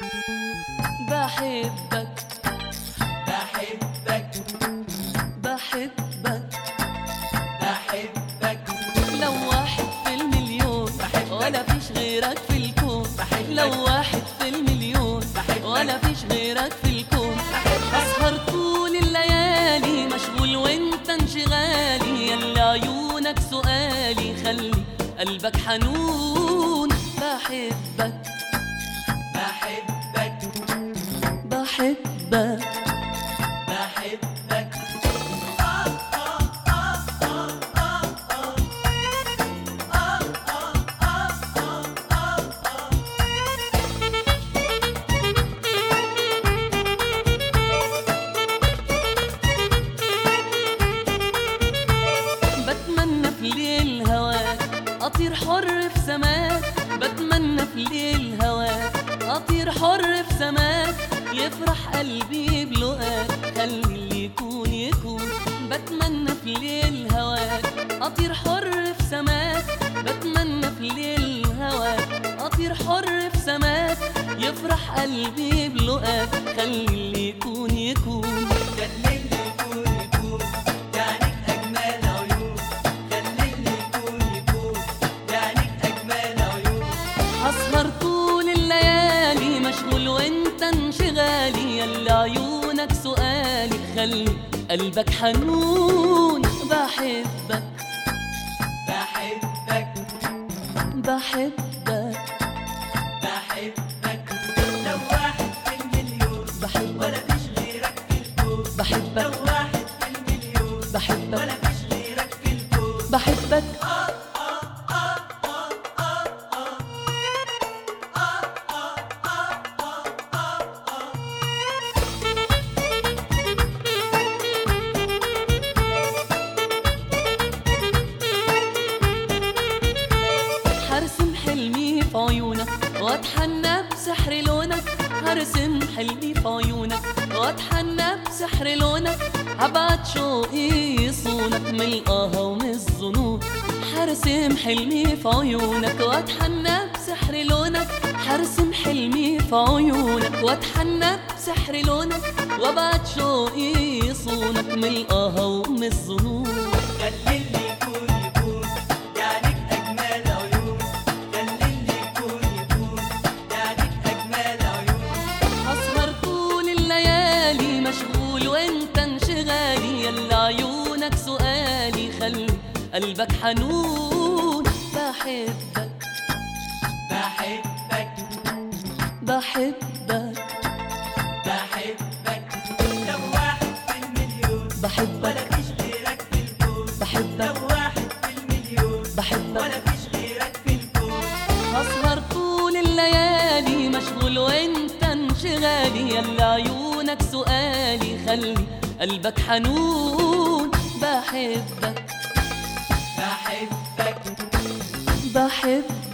بحبك بحبك بحبك بحبك لو واحد في المليون بحبك. ولا فيش غيرك في الكون بحبك. لو واحد في المليون بحبك. ولا فيش غيرك في الكون بحبك. اسهر طول الليالي مشغول وانت انشغالي يلا عيونك سؤالي خلي قلبك حنون بحبك بحبك بحبك بحبك بتمنى في ليل هواك اطير حر في سماك بتمنى في ليل هواك اطير حر في سماك يفرح قلبي بلقاك خلي اللي يكون يكون بتمنى في ليل هواك اطير حر في سماك بتمنى في ليل هواك اطير حر في سماك يفرح قلبي بلقاك خلي اللي يكون يكون خليني يكون يكون يعنيك أجمل عيون خليني يكون يكون يعنيك أجمل عيون هسهر طول الليالي مشغول وانت انشغالي يلا عيونك سؤالي خلي قلبك حنون بحبك بحبك بحبك بحبك لو واحد في المليون بحبك ولا فيش غيرك في الكون لو بحبك واحد في المليون ولا بحبك فيش غيرك في الكون بحبك هرسم حلمي في عيونك واتحنى بسحر لونك هرسم حلمي في عيونك واتحنى بسحر لونك هبعت شوقي يصونك من القهوة ومن الظنون هرسم حلمي في عيونك واتحنى بسحر لونك هرسم حلمي في عيونك واتحنى بسحر لونك وابعت شوقي يصونك من القهوة ومن الظنون خليني يكون يكون يعنيك أجمل عيون خليني يكون يكون يعنيك أجمل عيون هسهر طول الليالي مشغول وانت انشغالي يلا عيونك سؤالي خلي قلبك حنون بحبك بحبك بحبك بحبك لو واحد في المليون بحبك ولا فيش غيرك في الكون بحبك لو واحد في المليون بحبك ولا فيش غيرك في الكون هسهر طول الليالي مشغول وانت انشغالي يلا عيونك سؤالي خلي قلبك حنون بحبك بحبك بحبك